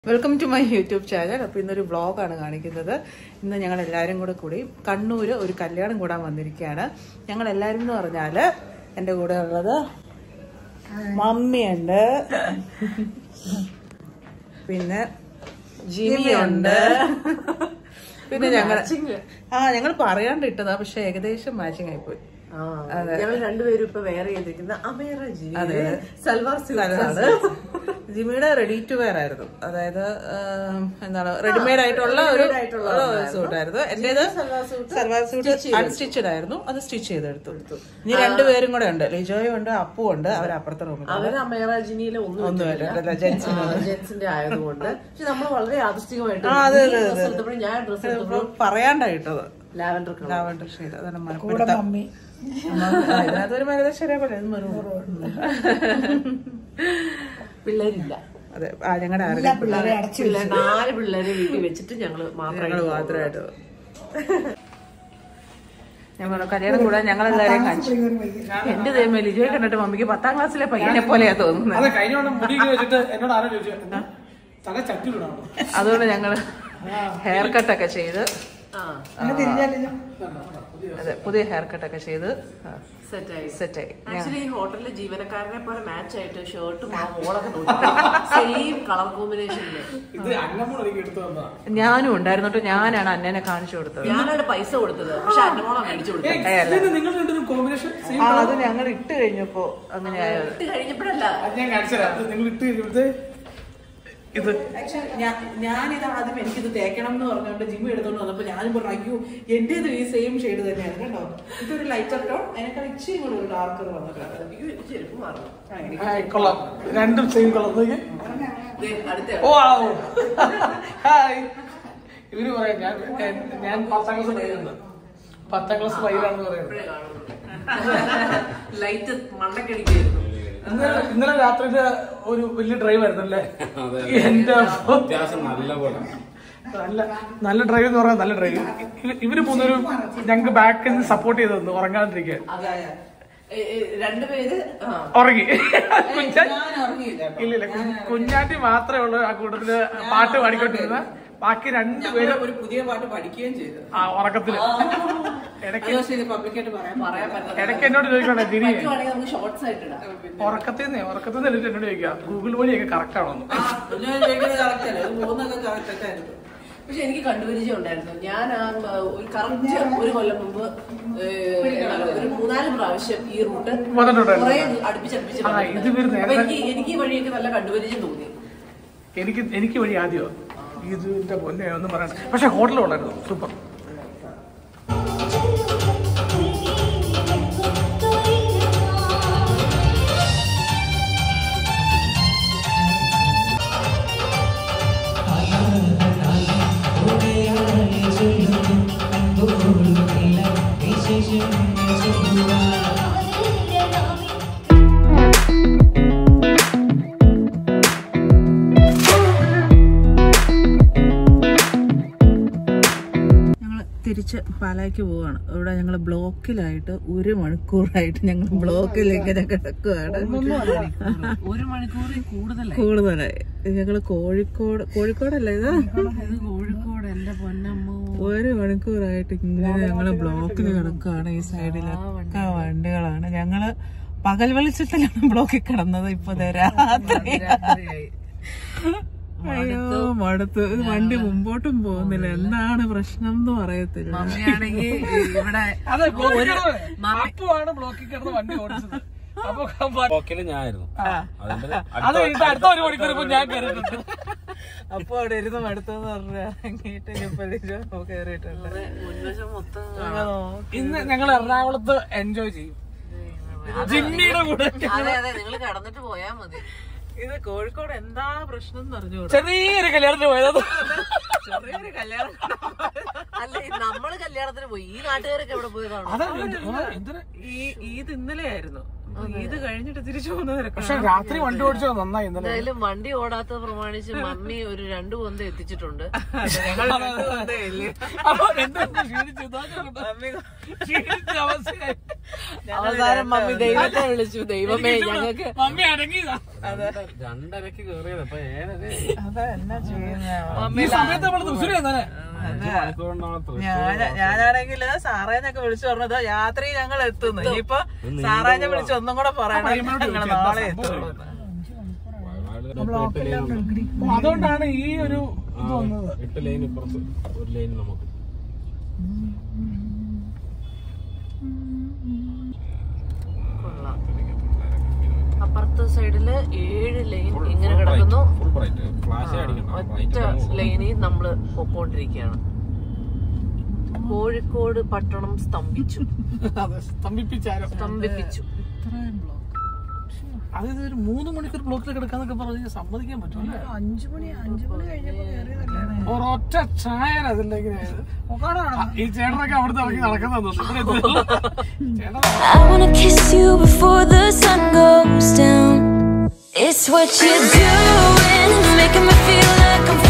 Welcome to my YouTube channel അപ്പോൾ ഇന്നൊരു വ്ളോഗാണ് കാണിക്കുന്നത് ഇന്ന് ഞങ്ങൾ എല്ലാവരും കൂടെ കൂടി കണ്ണൂര് ഒരു കല്യാണം കൂടാൻ വന്നിരിക്കുകയാണ് ഞങ്ങൾ എല്ലാവരും എന്ന് പറഞ്ഞാൽ എൻ്റെ കൂടെ ഉള്ളത് മമ്മിയുണ്ട് പിന്നെ ജിമിയുണ്ട് പിന്നെ ഞങ്ങൾ ആ ഞങ്ങൾ പറയാണ്ട് ഇട്ടതാ പക്ഷെ ഏകദേശം മാച്ചിങ് ആയിപ്പോയി ഞങ്ങൾ രണ്ടുപേരും ഇപ്പൊ വേറെ ചെയ്തിരിക്കുന്ന അമേറ ജി സൽവാർ സിൽക്സ് ആണ് ജിമിയുടെ റെഡി ടു വെയർ ആയിരുന്നു അതായത് ആ, എന്താണ് റെഡിമെയ്ഡ് ആയിട്ടുള്ള ഒരു സൂട്ട് ആയിരുന്നു എന്റേത് സൽവാർ സൂട്ട് അൺസ്റ്റിച്ചഡ് ആയിരുന്നു അത് സ്റ്റിച്ച് ചെയ്തെടുത്തു ഇനി രണ്ടുപേരും കൂടെ ഉണ്ട് ലിജോയും ഉണ്ട് അപ്പു ഉണ്ട് അവർ അപ്പുറത്തെ റൂമിൽ അവര് അമേറ ജിനിയിലെ ഒന്നും ഒന്നുമില്ല ജെൻസിന് ജെൻസിന്റെ ആയതുകൊണ്ട് പക്ഷെ നമ്മൾ വളരെ ആകർഷികമായിട്ട് അതെ, ഈ ഡ്രസ്സ് എടുത്തപ്പോഴും ഞാൻ ഡ്രസ്സ് എടുത്തപ്പോഴും പറയാണ്ടായിട്ടത് ലാവൻഡർ കളർ ലാവൻഡർ ഷെയ്ഡ് അതാണ് മലപ്പുറത്ത് ഇതിനകത്ത് ഒരു ഏകദേശം ഒരേപോലെ ഇത് മെറൂൺ പിള്ളേരില്ല അതെ ആ ഞങ്ങളുടെ ആരുടെ പിള്ളേർ നാല് പിള്ളേരെ വീട്ടിൽ വെച്ചിട്ട് ഞങ്ങള് മാത്രമേ ഞങ്ങൾ മാത്രമായിട്ട് ഞങ്ങൾ കല്യാണം കൂടാൻ ഞങ്ങൾ എല്ലാവരെയും കാണിച്ചു എന്റെ ദൈവമേ ലിജോയെ കണ്ടിട്ട് മമ്മിക്ക് പത്താം ക്ലാസ്സിലെ പയ്യനെ പോലെയാ തോന്നുന്നത് അതെ കഴിഞ്ഞ തവണ മുടി ഇങ്ങനെ വെച്ചിട്ട് എന്നോട് ആരോ ചോദിച്ചു "എന്നാ, തല ചട്ടിലിടാണോ അതുകൊണ്ട് ഞങ്ങൾ ഹെയർ കട്ടൊക്കെ ചെയ്ത് ആ അതെ പുതിയ ഹെയർ കട്ടൊക്കെ ചെയ്ത് സെറ്റായി സെറ്റായി ആക്ച്വലി ഈ ഹോട്ടലിലെ ജീവനക്കാരനെ പോലെ മാച്ച് ആയിട്ട് ഷർട്ടും ആ മോളൊക്കെ നോക്കി സെയിം കളർ കോമ്പിനേഷനില് ഇത് അന്നമ്മോട് എനിക്ക് എടുത്തു തന്നതാണ് ഞാനും ഉണ്ടായിരുന്നിട്ട് ഞാനാണ് അന്നേനെ കാണിച്ചു കൊടുത്തത് ഞാനാണ് പൈസ കൊടുത്തത് പക്ഷെ അന്നമോളാണ് മേടിച്ചു കൊടുത്തത് ഇത് നിങ്ങൾ രണ്ടും കോമ്പിനേഷൻ സെയിം ആ അത് ഞങ്ങൾ ഇട്ട് കഴിഞ്ഞപ്പോ അങ്ങനെ ആയത് ഇട്ട് കഴിഞ്ഞപ്പോഴല്ല അത് ഞാൻ കാണിച്ചു തരാം അത് നിങ്ങൾ ഇട്ട് കഴിഞ്ഞിട്ട് ഇത് ഞാനിത് ആദ്യം എനിക്കിത് തേക്കണം എന്ന് പറഞ്ഞുകൊണ്ട് ജിമ്മി എടുത്തോണ്ട് വന്നപ്പോ ഞാനും പറഞ്ഞു അയ്യോ എന്റേത് ഈ സെയിം ഷെയ്ഡ് തന്നെയാണ് കേട്ടോ ഇതൊരു ലൈറ്റർ ടോൺ അതിനേക്കാൾ ഇച്ചിരി കൂടെ ഒരു ഡാർക്കർ വന്നിട്ടുണ്ട് അയ്യോ, എനിക്ക് ചെരുപ്പ് മാറണം ആ, എനിക്ക് ആ, കൊള്ളാം രണ്ടും സെയിം കളർ നോക്കി ദേ, അടുത്ത ഓ ആവോ ഹായ് ഇവര് പറയാം ഞാൻ ഞാൻ- ഞാൻ പത്താം ക്ലാസ് പയ്യനുണ്ട് പത്താം ക്ലാസ് പയ്യനാണെന്ന് പറയുന്നത് ഇപ്പോഴേ കാണുന്നു ലൈറ്റ് മണ്ടക്കടിക്കായിരുന്നു ഇന്നലെ ഇന്നലെ രാത്രിയില് ഒരു വലിയ ഡ്രൈവ് ആയിരുന്നു അല്ലേ എന്റെ അത്യാവശ്യം നല്ല പോലെ നല്ല നല്ല ഡ്രൈവ് എന്ന് പറയാൻ നല്ല ഡ്രൈവ് ഇവര് മൂന്നൊരു ഞങ്ങൾക്ക് ബാക്കിൽ നിന്ന് സപ്പോർട്ട് ചെയ്ത് തന്നു ഉറങ്ങാണ്ടിരിക്കാൻ ഏ, ഏ, രണ്ടുപേര് ആ, ഉറങ്ങി കുഞ്ഞാ ഞാൻ ഉറങ്ങിയില്ല കേട്ടോ. ഇല്ലില്ല കു- കുഞ്ഞാറ്റി മാത്രമേ ഉള്ളൂ ആ കൂട്ടത്തില് പാട്ട് പാടിക്കൊണ്ടിരുന്ന ബാക്കി രണ്ടുപേരും ഞങ്ങൾ ഒരു പുതിയ പാട്ട് പഠിക്കുകയും ചെയ്തു ആ ഉറക്കത്തില് ഇടയ്ക്ക് അത് പക്ഷേ ഇത് പബ്ലിക്കായിട്ട് പറയാൻ പറയാൻ പറ്റില്ല ഇടയ്ക്ക് എന്നോട് ചോദിക്കണേ തിരി പറ്റുവാണെങ്കിൽ നമുക്ക് ഷോർട്സ് ആയിട്ട് ഇടാം ഉറക്കത്തിൽ നിന്ന് ഉറക്കത്തിൽ നിന്ന് എന്നിട്ട് എന്നോട് ചോദിക്കുക ഗൂഗിൾ വഴിയൊക്കെ കറക്റ്റ് ആണോ ആ, ഞാൻ ചോദിക്കുന്നത് കറക്റ്റ് അല്ലേ ഇത് പോകുന്നതൊക്കെ കറക്റ്റ് ആയിരുന്നു പക്ഷെ എനിക്ക് കണ്ടുപരിചയം ഉണ്ടായിരുന്നു ഞാൻ ആ, ഒരു കറക്റ്റ് ഒരു കൊല്ലം മുമ്പ് ഏ, ഒരു മൂന്നാല് പ്രാവശ്യം ഈ റൂട്ട് വന്നിട്ടുണ്ടായിരുന്നു. കുറെ അടുപ്പിച്ചടുപ്പിച്ച് ആ, ഇത് ഇവര് അപ്പൊ നേരത്തെ- എനിക്ക് എനിക്ക് ഈ വഴിയൊക്കെ നല്ല കണ്ടുപരിചയം തോന്നി എനിക്ക് എനിക്ക് വഴി ആദ്യമോ ഇതിന്റെ പൊന്നെ ഒന്നും പറയണ്ട പക്ഷെ ഹോട്ടലുള്ളായിരുന്നു സൂപ്പർ ഞങ്ങൾ തിരിച്ച് പാലായ്ക്ക് പോവാണ് ഇവിടെ ഞങ്ങൾ ബ്ലോക്കിലായിട്ട് ഒരു മണിക്കൂറായിട്ട് ഞങ്ങൾ ബ്ലോക്കിലേക്ക് ഇങ്ങനെ കിടക്കുകയാണ് ഒരു മണിക്കൂറിൽ കൂടുതലായി കൂടുതലായി ഞങ്ങൾ കോഴിക്കോട് കോഴിക്കോടല്ല ഇത് ഇത് കോഴിക്കോട് എന്റെ പൊന്നമ്മ ഒരു മണിക്കൂറായിട്ട് ഇങ്ങനെ ഞങ്ങള് ബ്ലോക്കിൽ കിടക്കുകയാണ് ഈ സൈഡിലൊക്കെ വണ്ടികളാണ് ഞങ്ങള് പകൽ വെളിച്ചത്തിലാണ് ബ്ലോക്കിൽ കിടന്നത് ഇപ്പൊ ദേ രാത്രി അയ്യോ മടുത്ത് ഇത് വണ്ടി മുമ്പോട്ടും പോകുന്നില്ല എന്താണ് പ്രശ്നം എന്ന് പറയത്തില്ല മമ്മിയാണെങ്കിൽ ഇവിടെ അതെ ബ്ലോക്കിൽ അപ്പുവാണ് ബ്ലോക്കിൽ കിടന്ന് വണ്ടി ഓടിച്ചത് അപ്പൊ പോക്കല് ഞാനായിരുന്നു അതിന്റെ അത് കഴിഞ്ഞിട്ട് അടുത്ത ഒരു മണിക്കൂർ ഇപ്പൊ ഞാൻ കയറിയിട്ടുണ്ട് അപ്പൊ അവിടെ ഇരുന്ന് മടുത്തെന്ന് പറഞ്ഞു ഇറങ്ങിയിട്ട് ഇപ്പൊ കേറിയിട്ടുണ്ട് മുൻവശം മൊത്തം ഇന്ന് ഞങ്ങൾ എറണാകുളത്ത് എൻജോയ് ചെയ്യും ജിമ്മിയുടെ കൂടെ അതെ അതെ നിങ്ങൾ കടന്നിട്ട് പോയാ മതി ഇത് കോഴിക്കോട് എന്താ പ്രശ്നം എന്ന് അറിഞ്ഞു ചെറിയൊരു കല്യാണത്തിന് പോയത് ചെറിയൊരു കല്യാണം അല്ല ഈ നമ്മള് കല്യാണത്തിന് പോയി ഈ നാട്ടുകാരൊക്കെ എവിടെ പോയതാണ് അതാ എന്തിനാ ഈ ഈദ് ഇന്നലെ ആയിരുന്നു ഇത് കഴിഞ്ഞിട്ട് തിരിച്ചു പോകുന്നവരൊക്കെ പക്ഷെ രാത്രി വണ്ടി ഓടിച്ചത് നന്നായി ഇന്നലെ എന്തായാലും വണ്ടി ഓടാത്തത് പ്രമാണിച്ച് മമ്മി ഒരു രണ്ടു പൊന്ത എത്തിച്ചിട്ടുണ്ട് ഞങ്ങൾ രണ്ടുപേരേ ഇല്ലേ. അപ്പൊ രണ്ടുപേരും ക്ഷീണിച്ചു. ഇതാ കണ്ടോ? ക്ഷീണിച്ച അവസ്ഥയായി. അവസാനം മമ്മി ദൈവത്തെ വിളിച്ചു ദൈവമേ ഞങ്ങൾക്ക് മമ്മി അടങ്ങിയതാ രണ്ടരക്ക് കയറിയത് അപ്പൊ ഏഴര അതാ എന്നാ ചെയ്യുന്ന ഈ സമയത്ത് നമ്മൾ തൃശ്ശൂർ ചെന്നേ അഞ്ച് മണിക്കൂറിനാണ് തൃശ്ശൂർ ഞാൻ ഞാനാണെങ്കിൽ സാറേനൊക്കെ വിളിച്ചു പറഞ്ഞത് രാത്രി ഞങ്ങൾ എത്തുന്നു ഇനിയിപ്പൊ സാറേനെ വിളിച്ച് ഒന്നും കൂടെ പറയണം ഞങ്ങൾ നാളെ എത്തുള്ളൂ വയനാട് എട്ട് ലൈൻ ഉണ്ട്. അപ്പൊ അതുകൊണ്ടാണ് ഈ ഒരു ഇത് ആ, വന്നത് എട്ട് ലൈൻ ഇപ്പുറത്ത് ഒരു ലൈൻ നമുക്ക് കൊള്ളാം അപ്പുറത്തെ സൈഡില് ഏഴ് ലൈൻ ഇങ്ങനെ കിടക്കുന്നു ഫുൾ ബ്രൈറ്റ് ഫ്ലാഷ് അടിക്കണം ഒറ്റ ബ്രൈറ്റ് ലൈനിൽ നമ്മള് പൊക്കോണ്ടിരിക്കുകയാണ് കോഴിക്കോട് പട്ടണം സ്തംഭിച്ചു അതെ സ്തംഭിപ്പിച്ചാരോ സ്തംഭിപ്പിച്ചു ഇത്രയും ബ്ലോക്ക് അത് ഒരു മൂന്ന് മണിക്കൂർ ബ്ലോക്കിൽ കിടക്കാന്നൊക്കെ പറഞ്ഞ് സമ്മതിക്കാൻ പറ്റുമല്ലേ അഞ്ചു മണി അഞ്ചു മണി കഴിഞ്ഞപ്പോ കയറിയതല്ലേ ഒരൊറ്റ ചായന അതിലേക്ക് ഈ ചേട്ടനൊക്കെ അവിടുത്തെ ഇറങ്ങി നടക്കുന്നത് ചേട്ടൻ I wanna kiss you before the sun goes down. It's what you're doing, making me feel like I'm